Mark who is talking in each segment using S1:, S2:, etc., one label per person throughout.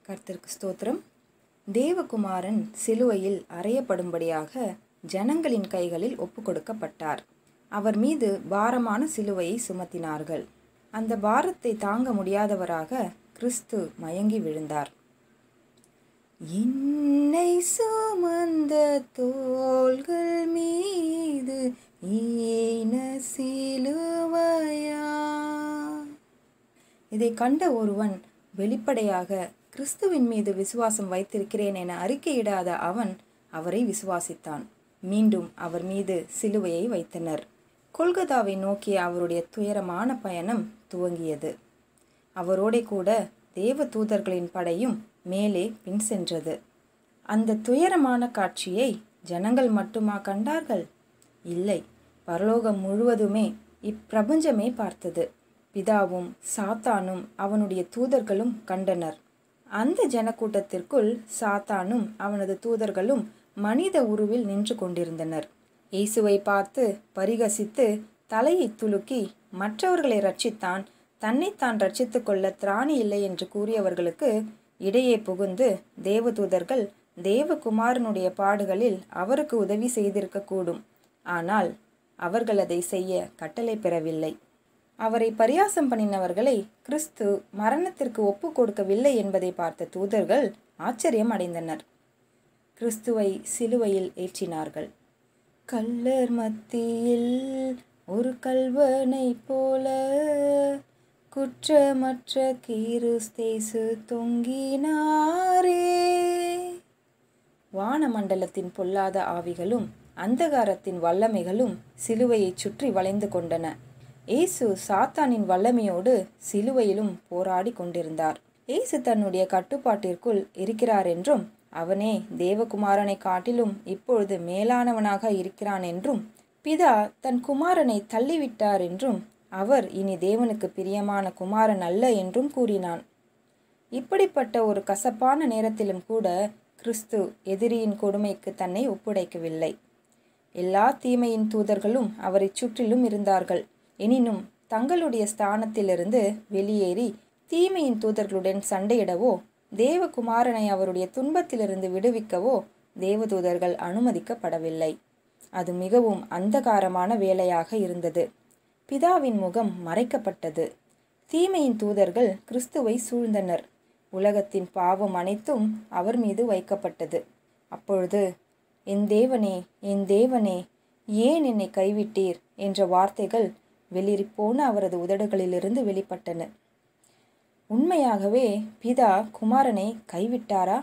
S1: கர்த்தருக்கு ஸ்தோத்திரம் தேவகுமாரன் சிலுவையில் அறையப்படும்படியாக ஜனங்களின் கைகளில் ஒப்பு கொடுக்கப்பட்டார் அவர் மீது பாரமான சிலுவையை சுமத்தினார்கள் அந்த பாரத்தை தாங்க முடியாதவராக கிறிஸ்து மயங்கி விழுந்தார் என்னை சுமந்த தோள்கள் மீது ஈன சிலுவையா இதை கண்ட ஒருவன் வெளிப்படையாக கிறிஸ்துவின் மீது விசுவாசம் வைத்திருக்கிறேன் என அறிக்கையிடாத அவன் அவரை விசுவாசித்தான் மீண்டும் அவர் மீது சிலுவையை வைத்தனர் கொல்கதாவை நோக்கிய அவருடைய துயரமான பயணம் துவங்கியது அவரோடே கூட தேவ தூதர்களின் படையும் மேலே பின் சென்றது அந்த துயரமான காட்சியை ஜனங்கள் மட்டுமா கண்டார்கள் இல்லை பரலோகம் முழுவதுமே இப்பிரபஞ்சமே பார்த்தது பிதாவும் சாத்தானும் அவனுடைய தூதர்களும் கண்டனர் அந்த ஜனக்கூட்டத்திற்குள் சாத்தானும் அவனது தூதர்களும் மனித உருவில் நின்று கொண்டிருந்தனர் இயேசுவை பார்த்து பரிகசித்து தலையை துலுக்கி மற்றவர்களை ரட்சித்தான் தன்னைத்தான் ரட்சித்து கொள்ள திராணி இல்லை என்று கூறியவர்களுக்கு இடையே புகுந்து தேவதூதர்கள் தேவகுமாரனுடைய பாடுகளில் அவருக்கு உதவி செய்திருக்கக்கூடும் ஆனால் அவர்கள் அதை செய்ய கட்டளை பெறவில்லை அவரை பரியாசம் பண்ணினவர்களை கிறிஸ்து மரணத்திற்கு ஒப்பு கொடுக்கவில்லை என்பதை பார்த்த தூதர்கள் ஆச்சரியம் அடைந்தனர் கிறிஸ்துவை சிலுவையில் ஏற்றினார்கள் கல்லர் மத்தியில் ஒரு கல்வனை போல குற்றமற்ற கீருஸ்தேசு தொங்கினாரே வானமண்டலத்தின் பொல்லாத ஆவிகளும் அந்தகாரத்தின் வல்லமைகளும் சிலுவையைச் சுற்றி வளைந்து கொண்டன இயேசு சாத்தானின் வல்லமையோடு சிலுவையிலும் போராடி கொண்டிருந்தார் இயேசு தன்னுடைய கட்டுப்பாட்டிற்குள் இருக்கிறார் என்றும் அவனே தேவகுமாரனை காட்டிலும் இப்பொழுது மேலானவனாக இருக்கிறான் என்றும் பிதா தன் குமாரனை தள்ளிவிட்டார் என்றும் அவர் இனி தேவனுக்கு பிரியமான குமாரன் அல்ல என்றும் கூறினான் இப்படிப்பட்ட ஒரு கசப்பான நேரத்திலும் கூட கிறிஸ்து எதிரியின் கொடுமைக்கு தன்னை ஒப்படைக்கவில்லை எல்லா தீமையின் தூதர்களும் அவரை சுற்றிலும் இருந்தார்கள் எனினும் தங்களுடைய ஸ்தானத்திலிருந்து வெளியேறி தீமையின் தூதர்களுடன் சண்டையிடவோ தேவகுமாரனை அவருடைய துன்பத்திலிருந்து விடுவிக்கவோ தேவதூதர்கள் அனுமதிக்கப்படவில்லை அது மிகவும் அந்தகாரமான வேலையாக இருந்தது பிதாவின் முகம் மறைக்கப்பட்டது தீமையின் தூதர்கள் கிறிஸ்துவை சூழ்ந்தனர் உலகத்தின் பாவம் அனைத்தும் அவர் மீது வைக்கப்பட்டது அப்பொழுது என் தேவனே என் தேவனே ஏன் என்னை கைவிட்டீர் என்ற வார்த்தைகள் வெளிரிப்போன அவரது உதடுகளிலிருந்து வெளிப்பட்டன உண்மையாகவே பிதா குமாரனை கைவிட்டாரா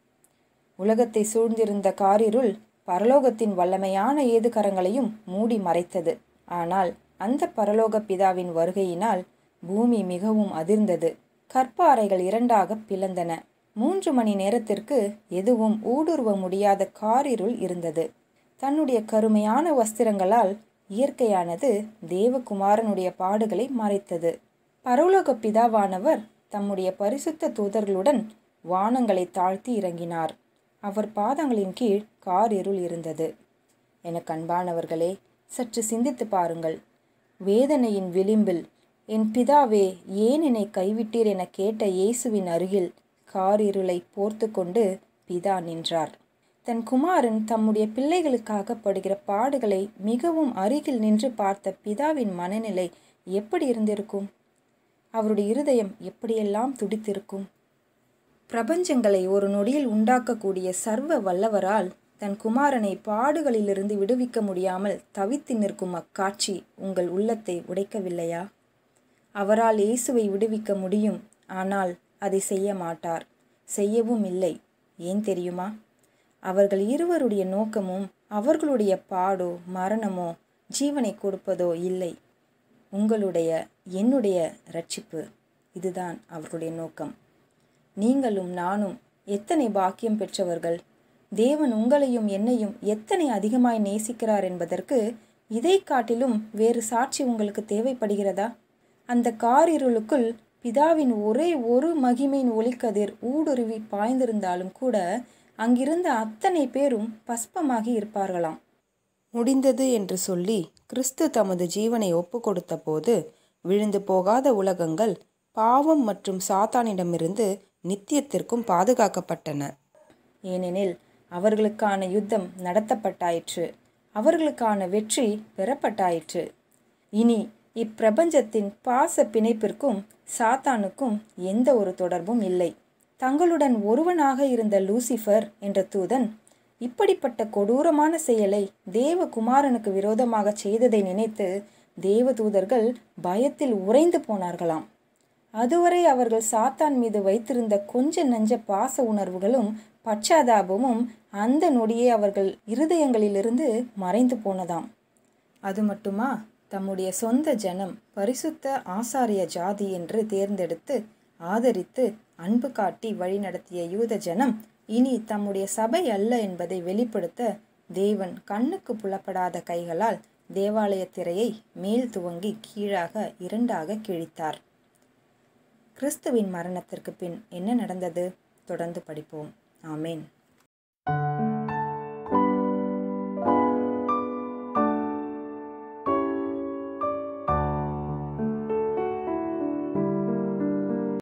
S1: உலகத்தை சூழ்ந்திருந்த காரிருள் பரலோகத்தின் வல்லமையான ஏதுகரங்களையும் மூடி மறைத்தது ஆனால் அந்த பரலோக பிதாவின் வருகையினால் பூமி மிகவும் அதிர்ந்தது கற்பாறைகள் இரண்டாக பிளந்தன மூன்று மணி நேரத்திற்கு எதுவும் ஊடுருவ முடியாத காரிருள் இருந்தது தன்னுடைய கருமையான வஸ்திரங்களால் இயற்கையானது தேவகுமாரனுடைய பாடுகளை மறைத்தது பரலோக பிதாவானவர் தம்முடைய பரிசுத்த தூதர்களுடன் வானங்களை தாழ்த்தி இறங்கினார் அவர் பாதங்களின் கீழ் கார் இருள் இருந்தது எனக்கு அன்பானவர்களே சற்று சிந்தித்து பாருங்கள் வேதனையின் விளிம்பில் என் பிதாவே ஏன் என்னை கைவிட்டீர் என கேட்ட இயேசுவின் அருகில் கார் இருளை போர்த்து கொண்டு பிதா நின்றார் தன் குமாரன் தம்முடைய பிள்ளைகளுக்காக படுகிற பாடுகளை மிகவும் அருகில் நின்று பார்த்த பிதாவின் மனநிலை எப்படி இருந்திருக்கும் அவருடைய இருதயம் எப்படியெல்லாம் துடித்திருக்கும் பிரபஞ்சங்களை ஒரு நொடியில் உண்டாக்கக்கூடிய சர்வ வல்லவரால் தன் குமாரனை பாடுகளிலிருந்து விடுவிக்க முடியாமல் தவித்து நிற்கும் அக்காட்சி உங்கள் உள்ளத்தை உடைக்கவில்லையா அவரால் இயேசுவை விடுவிக்க முடியும் ஆனால் அதை செய்ய மாட்டார் செய்யவும் இல்லை ஏன் தெரியுமா அவர்கள் இருவருடைய நோக்கமும் அவர்களுடைய பாடோ மரணமோ ஜீவனை கொடுப்பதோ இல்லை உங்களுடைய என்னுடைய ரட்சிப்பு இதுதான் அவர்களுடைய நோக்கம் நீங்களும் நானும் எத்தனை பாக்கியம் பெற்றவர்கள் தேவன் உங்களையும் என்னையும் எத்தனை அதிகமாய் நேசிக்கிறார் என்பதற்கு இதை காட்டிலும் வேறு சாட்சி உங்களுக்கு தேவைப்படுகிறதா அந்த காரிருளுக்குள் பிதாவின் ஒரே ஒரு மகிமையின் ஒளிக்கதிர் ஊடுருவி பாய்ந்திருந்தாலும் கூட அங்கிருந்த அத்தனை பேரும் பஸ்பமாகி இருப்பார்களாம் முடிந்தது என்று சொல்லி கிறிஸ்து தமது ஜீவனை ஒப்பு கொடுத்த போது விழுந்து போகாத உலகங்கள் பாவம் மற்றும் சாத்தானிடமிருந்து நித்தியத்திற்கும் பாதுகாக்கப்பட்டன ஏனெனில் அவர்களுக்கான யுத்தம் நடத்தப்பட்டாயிற்று அவர்களுக்கான வெற்றி பெறப்பட்டாயிற்று இனி இப்பிரபஞ்சத்தின் பாச பிணைப்பிற்கும் சாத்தானுக்கும் எந்த ஒரு தொடர்பும் இல்லை தங்களுடன் ஒருவனாக இருந்த லூசிஃபர் என்ற தூதன் இப்படிப்பட்ட கொடூரமான செயலை தேவகுமாரனுக்கு விரோதமாக செய்ததை நினைத்து தேவதூதர்கள் பயத்தில் உறைந்து போனார்களாம் அதுவரை அவர்கள் சாத்தான் மீது வைத்திருந்த கொஞ்ச நஞ்ச பாச உணர்வுகளும் பச்சாதாபமும் அந்த நொடியே அவர்கள் இருதயங்களிலிருந்து மறைந்து போனதாம் அது மட்டுமா தம்முடைய சொந்த ஜனம் பரிசுத்த ஆசாரிய ஜாதி என்று தேர்ந்தெடுத்து ஆதரித்து அன்பு காட்டி வழிநடத்திய யூத ஜனம் இனி தம்முடைய சபை அல்ல என்பதை வெளிப்படுத்த தேவன் கண்ணுக்கு புலப்படாத கைகளால் தேவாலய திரையை மேல் துவங்கி கீழாக இரண்டாக கிழித்தார் கிறிஸ்துவின் மரணத்திற்கு பின் என்ன நடந்தது தொடர்ந்து படிப்போம் ஆமேன்